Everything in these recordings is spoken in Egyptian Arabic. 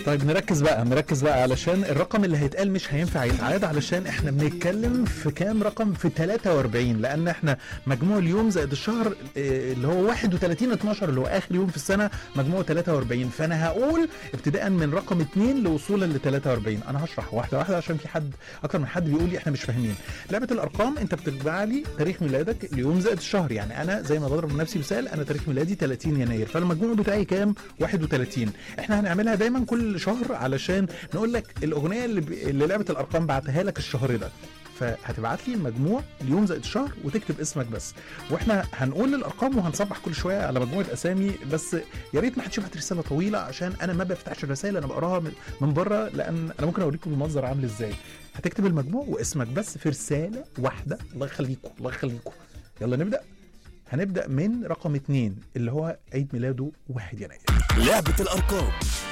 طيب نركز بقى نركز بقى علشان الرقم اللي هيتقال مش هينفع يتعاد علشان احنا بنتكلم في كام رقم في 43 لان احنا مجموع اليوم زائد الشهر اه، اللي هو 31 12 اللي هو اخر يوم في السنه مجموعه 43 فانا هقول ابتداء من رقم 2 لوصولا ل 43 انا هشرح واحده واحده عشان في حد اكتر من حد بيقول لي احنا مش فاهمين لعبه الارقام انت بتتبع لي تاريخ ميلادك اليوم زائد الشهر يعني انا زي ما بضرب لنفسي مثال انا تاريخ ميلادي 30 يناير فالمجموع بتاعي كام 31 احنا هنعملها دايما كل شهر علشان نقول لك الاغنيه اللي, ب... اللي لعبه الارقام بعتها لك الشهر ده فهتبعت لي المجموع اليوم زائد الشهر وتكتب اسمك بس واحنا هنقول الارقام وهنصبح كل شويه على مجموعه اسامي بس يا ريت ما حدش يبعت رساله طويله عشان انا ما بفتحش الرسائل انا بقراها من, من بره لان انا ممكن اوريكم المنظر عامل ازاي هتكتب المجموع واسمك بس في رساله واحده الله يخليكم الله يخليكم يلا نبدا هنبدا من رقم اتنين اللي هو عيد ميلاده 1 يناير لعبة الأرقام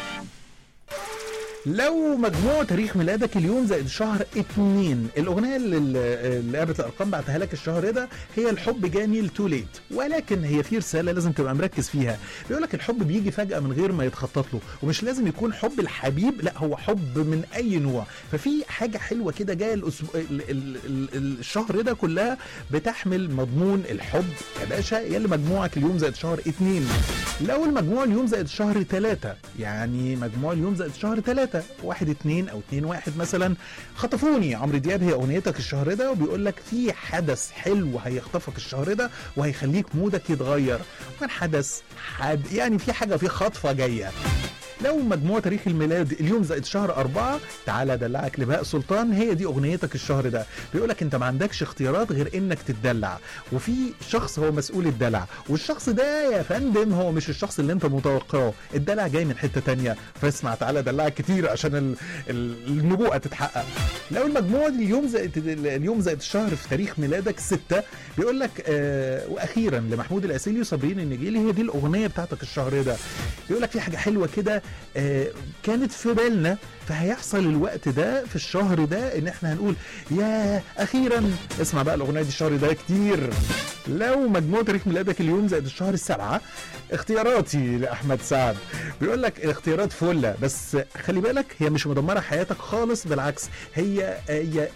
لو مجموع تاريخ ميلادك اليوم زائد شهر اتنين الاغنيه اللي اللي لعبه الارقام بعتها لك الشهر ده هي الحب جاني تو ليت ولكن هي في رساله لازم تبقى مركز فيها بيقول لك الحب بيجي فجاه من غير ما يتخطط له ومش لازم يكون حب الحبيب لا هو حب من اي نوع ففي حاجه حلوه كده جايه الأسبوع ال- ال- ال- الشهر ده كلها بتحمل مضمون الحب يا باشا يا اللي مجموعك اليوم زائد شهر اتنين لو المجموع اليوم زائد شهر ثلاثة يعني مجموع اليوم زائد شهر ثلاثة واحد اتنين او اتنين واحد مثلا خطفوني عمرو دياب هي اغنيتك الشهر ده وبيقول لك في حدث حلو هيخطفك الشهر ده وهيخليك مودك يتغير وكان حدث حد يعني في حاجة في خطفة جاية لو مجموع تاريخ الميلاد اليوم زائد شهر أربعة تعالى أدلعك لبهاء سلطان هي دي أغنيتك الشهر ده بيقولك أنت ما عندكش اختيارات غير إنك تتدلع وفي شخص هو مسؤول الدلع والشخص ده يا فندم هو مش الشخص اللي أنت متوقعه الدلع جاي من حتة تانية فاسمع تعالى أدلعك كتير عشان ال... ال... النبوءة تتحقق لو المجموع اليوم زائد اليوم زائد الشهر في تاريخ ميلادك ستة بيقول لك آه واخيرا لمحمود العسيلي وصابرين النجيلي هي دي الاغنيه بتاعتك الشهر ده بيقول لك في حاجه حلوه كده آه كانت في بالنا فهيحصل الوقت ده في الشهر ده ان احنا هنقول يا اخيرا اسمع بقى الاغنيه دي الشهر ده كتير لو مجموع تاريخ ميلادك اليوم زائد الشهر السبعه اختياراتي لاحمد سعد بيقول لك الاختيارات فله بس خلي بالك هي مش مدمره حياتك خالص بالعكس هي هي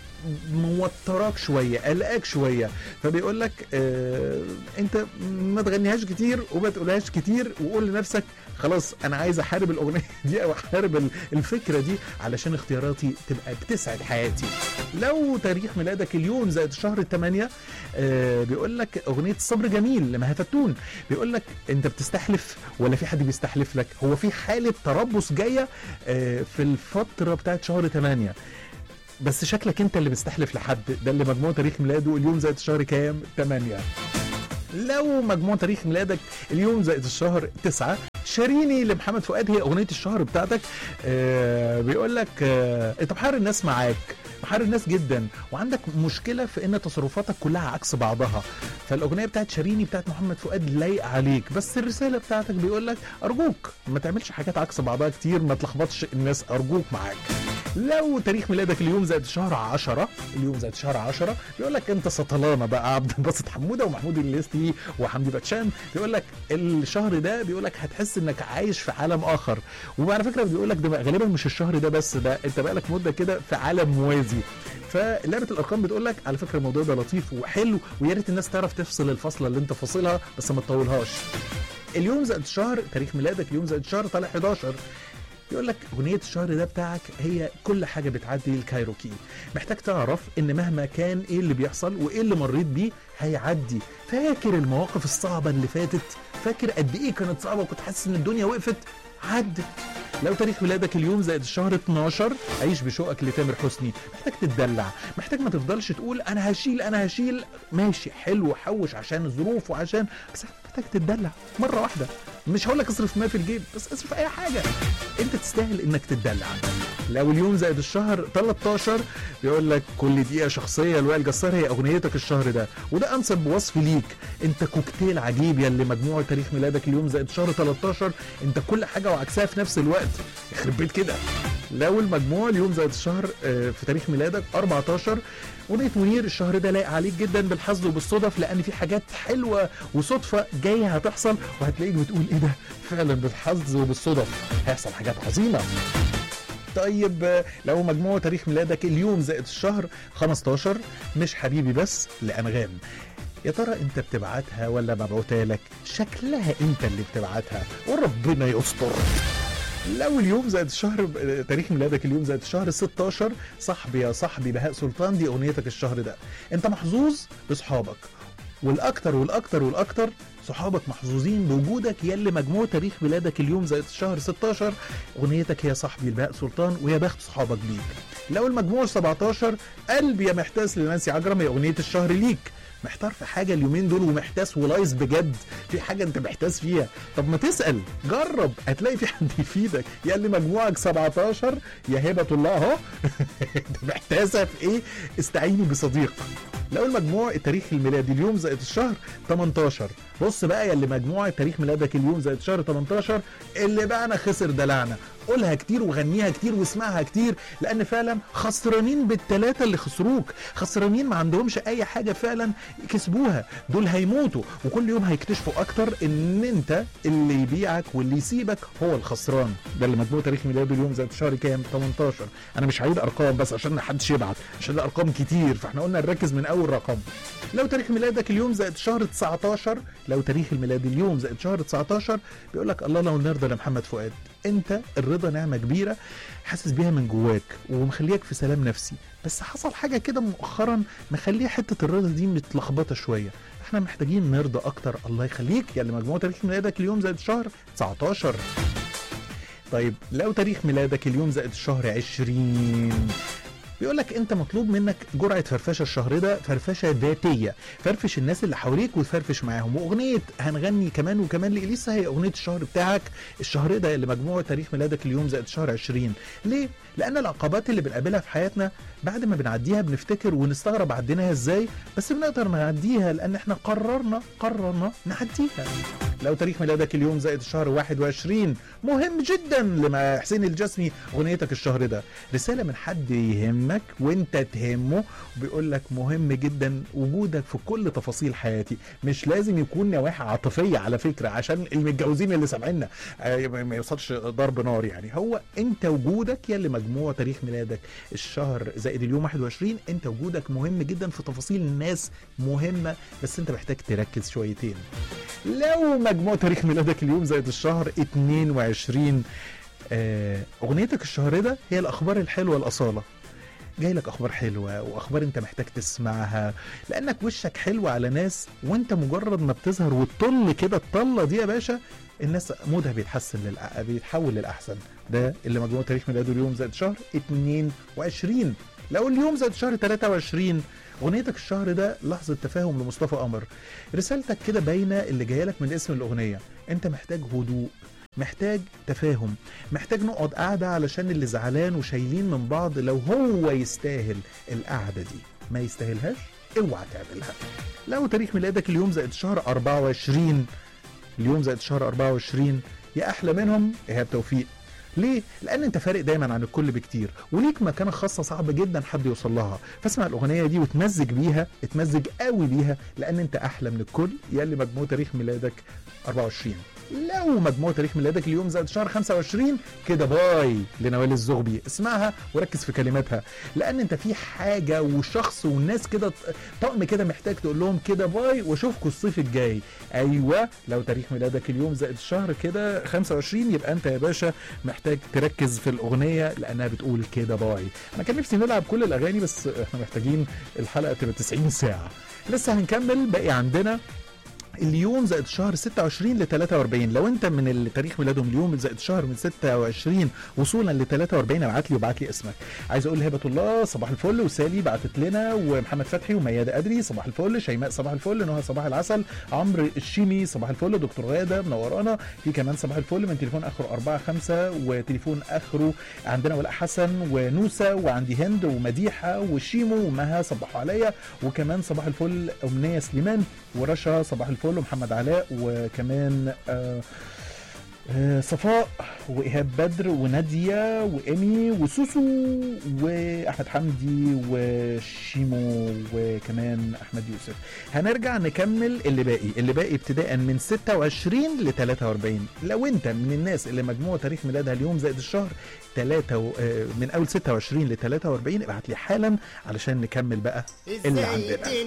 موتراك شويه قلقاك شويه فبيقول لك آه انت ما تغنيهاش كتير وما تقولهاش كتير وقول لنفسك خلاص انا عايز احارب الاغنيه دي او احارب ال- الفكره دي علشان اختياراتي تبقى بتسعد حياتي لو تاريخ ميلادك اليوم زائد شهر الثمانية آه بيقول لك اغنيه الصبر جميل لمها فتون بيقول لك انت بتستحلف ولا في حد بيستحلف لك هو في حاله تربص جايه آه في الفتره بتاعت شهر 8 بس شكلك انت اللي مستحلف لحد ده اللي مجموع تاريخ ميلاده اليوم زائد الشهر كام 8 لو مجموع تاريخ ميلادك اليوم زائد الشهر 9 شاريني لمحمد فؤاد هي اغنيه الشهر بتاعتك آه بيقول لك آه انت محار الناس معاك محار الناس جدا وعندك مشكله في ان تصرفاتك كلها عكس بعضها فالاغنيه بتاعت شاريني بتاعت محمد فؤاد لايقه عليك بس الرساله بتاعتك بيقول لك ارجوك ما تعملش حاجات عكس بعضها كتير ما تلخبطش الناس ارجوك معاك لو تاريخ ميلادك اليوم زائد شهر 10 اليوم زائد شهر 10 بيقول لك انت سطلانه بقى عبد الباسط حموده ومحمود الليستي وحمدي باتشان بيقول لك الشهر ده بيقول لك هتحس انك عايش في عالم اخر وعلى فكره بيقول لك ده بقى غالبا مش الشهر ده بس ده انت بقى لك مده كده في عالم موازي فلعبه الارقام بتقول لك على فكره الموضوع ده لطيف وحلو ويا ريت الناس تعرف تفصل الفصله اللي انت فاصلها بس ما تطولهاش اليوم زائد شهر تاريخ ميلادك اليوم زائد شهر طالع 11 يقول لك اغنيه الشهر ده بتاعك هي كل حاجه بتعدي الكايروكي محتاج تعرف ان مهما كان ايه اللي بيحصل وايه اللي مريت بيه هيعدي فاكر المواقف الصعبه اللي فاتت فاكر قد ايه كانت صعبه وكنت حاسس ان الدنيا وقفت عدت لو تاريخ ميلادك اليوم زائد الشهر 12 عيش بشوقك لتامر حسني محتاج تتدلع محتاج ما تفضلش تقول انا هشيل انا هشيل ماشي حلو حوش عشان الظروف وعشان بس محتاج تتدلع مره واحده مش هقول لك اصرف ما في الجيب بس اصرف اي حاجه انت تستاهل انك تتدلع لو اليوم زائد الشهر 13 بيقول لك كل دقيقه شخصيه لوائل جسار هي اغنيتك الشهر ده وده انسب وصف ليك انت كوكتيل عجيب يا اللي مجموع تاريخ ميلادك اليوم زائد شهر 13 انت كل حاجه وعكسها في نفس الوقت يخرب بيت كده لو المجموع اليوم زائد الشهر آه، في تاريخ ميلادك 14 اغنيه منير الشهر ده لايق عليك جدا بالحظ وبالصدف لان في حاجات حلوه وصدفه جايه هتحصل وهتلاقيك بتقول ايه ده فعلا بالحظ وبالصدف هيحصل حاجات عظيمه طيب آه، لو مجموع تاريخ ميلادك اليوم زائد الشهر 15 مش حبيبي بس لانغام يا ترى انت بتبعتها ولا مبعوتها لك شكلها انت اللي بتبعتها وربنا يستر لو اليوم زائد الشهر آه، تاريخ ميلادك اليوم زائد الشهر 16 صاحبي يا صاحبي بهاء سلطان دي اغنيتك الشهر ده انت محظوظ بصحابك والاكتر والاكتر والاكتر صحابك محظوظين بوجودك يلي مجموع تاريخ ميلادك اليوم زائد الشهر 16 اغنيتك هي صاحبي لبهاء سلطان ويا بخت صحابك بيك لو المجموع 17 قلبي يا محتاس لنانسي عجرم هي اغنيه الشهر ليك محتار في حاجه اليومين دول ومحتاس ولايز بجد في حاجه انت محتاس فيها طب ما تسال جرب هتلاقي في حد يفيدك يا اللي مجموعك 17 يا هبه الله اهو انت محتاسه في ايه استعيني بصديق لو المجموع التاريخ الميلادي اليوم زائد الشهر 18 بص بقى يا اللي مجموع تاريخ ميلادك اليوم زائد الشهر 18 اللي بقى انا خسر دلعنا قولها كتير وغنيها كتير واسمعها كتير لان فعلا خسرانين بالثلاثه اللي خسروك خسرانين ما عندهمش اي حاجه فعلا كسبوها دول هيموتوا وكل يوم هيكتشفوا اكتر ان انت اللي يبيعك واللي يسيبك هو الخسران ده اللي مجموع تاريخ ميلاده اليوم زائد الشهر كام 18 انا مش هعيد ارقام بس عشان ما حدش يبعت عشان الارقام كتير فاحنا قلنا نركز من اول رقم لو تاريخ ميلادك اليوم زائد شهر 19 لو تاريخ الميلاد اليوم زائد شهر 19 بيقول لك الله لو نرضى لمحمد فؤاد انت الرضا نعمه كبيره حاسس بيها من جواك ومخليك في سلام نفسي بس حصل حاجه كده مؤخرا مخليه حته الرضا دي متلخبطه شويه احنا محتاجين نرضى اكتر الله يخليك يا اللي مجموع تاريخ ميلادك اليوم زائد شهر 19 طيب لو تاريخ ميلادك اليوم زائد الشهر 20 بيقول لك انت مطلوب منك جرعه فرفشه الشهر ده فرفشه ذاتيه فرفش الناس اللي حواليك وتفرفش معاهم واغنيه هنغني كمان وكمان لاليسا هي اغنيه الشهر بتاعك الشهر ده اللي مجموع تاريخ ميلادك اليوم زائد شهر 20 ليه لان العقبات اللي بنقابلها في حياتنا بعد ما بنعديها بنفتكر ونستغرب عديناها ازاي بس بنقدر نعديها لان احنا قررنا قررنا نعديها لو تاريخ ميلادك اليوم زائد الشهر 21 مهم جدا لما حسين الجسمي اغنيتك الشهر ده رساله من حد يهمك وانت تهمه بيقول لك مهم جدا وجودك في كل تفاصيل حياتي مش لازم يكون نواحي عاطفيه على فكره عشان المتجوزين اللي سامعيننا آه، ما يوصلش ضرب نار يعني هو انت وجودك يا اللي مجموع تاريخ ميلادك الشهر زائد اليوم 21 انت وجودك مهم جدا في تفاصيل الناس مهمه بس انت محتاج تركز شويتين لو مجموع تاريخ ميلادك اليوم زائد الشهر 22 آه، اغنيتك الشهر ده هي الاخبار الحلوه الاصاله جاي لك اخبار حلوه واخبار انت محتاج تسمعها لانك وشك حلو على ناس وانت مجرد ما بتظهر وتطل كده الطله دي يا باشا الناس مودها بيتحسن للأ... بيتحول للاحسن ده اللي مجموع تاريخ ميلاده اليوم زائد شهر 22 لو اليوم زائد شهر 23 اغنيتك الشهر ده لحظه تفاهم لمصطفى قمر رسالتك كده باينه اللي جايه لك من اسم الاغنيه انت محتاج هدوء محتاج تفاهم محتاج نقعد قاعدة علشان اللي زعلان وشايلين من بعض لو هو يستاهل القعدة دي ما يستاهلهاش اوعى تعملها لو تاريخ ميلادك اليوم زائد شهر 24 اليوم زائد شهر 24 يا احلى منهم ايهاب توفيق ليه؟ لأن أنت فارق دايما عن الكل بكتير وليك مكانة خاصة صعب جدا حد يوصل لها فاسمع الأغنية دي وتمزج بيها اتمزج قوي بيها لأن أنت أحلى من الكل يا اللي مجموع تاريخ ميلادك 24 لو مجموع تاريخ ميلادك اليوم زائد شهر 25 كده باي لنوال الزغبي اسمعها وركز في كلماتها لان انت في حاجه وشخص والناس كده طقم كده محتاج تقول لهم كده باي واشوفكم الصيف الجاي ايوه لو تاريخ ميلادك اليوم زائد الشهر كده 25 يبقى انت يا باشا محتاج تركز في الاغنيه لانها بتقول كده باي انا كان نفسي نلعب كل الاغاني بس احنا محتاجين الحلقه تبقى 90 ساعه لسه هنكمل باقي عندنا اليوم زائد شهر 26 ل 43 لو انت من اللي تاريخ ميلادهم اليوم زائد شهر من 26 وصولا ل 43 ابعت لي وابعت لي اسمك عايز اقول لهبه الله صباح الفل وسالي بعتت لنا ومحمد فتحي وميادة ادري صباح الفل شيماء صباح الفل نهى صباح العسل عمرو الشيمي صباح الفل دكتور غاده منورانا في كمان صباح الفل من تليفون اخره 4 5 وتليفون اخره عندنا ولاء حسن ونوسه وعندي هند ومديحه وشيمو ومها صبحوا عليا وكمان صباح الفل امنيه سليمان ورشا صباح الفل ومحمد علاء وكمان آه آه، صفاء وايهاب بدر وناديه وايمي وسوسو واحمد حمدي وشيمو وكمان احمد يوسف هنرجع نكمل اللي باقي اللي باقي ابتداء من 26 ل 43 لو انت من الناس اللي مجموع تاريخ ميلادها اليوم زائد الشهر 3 و... آه، من اول 26 ل 43 ابعت لي حالا علشان نكمل بقى اللي عندنا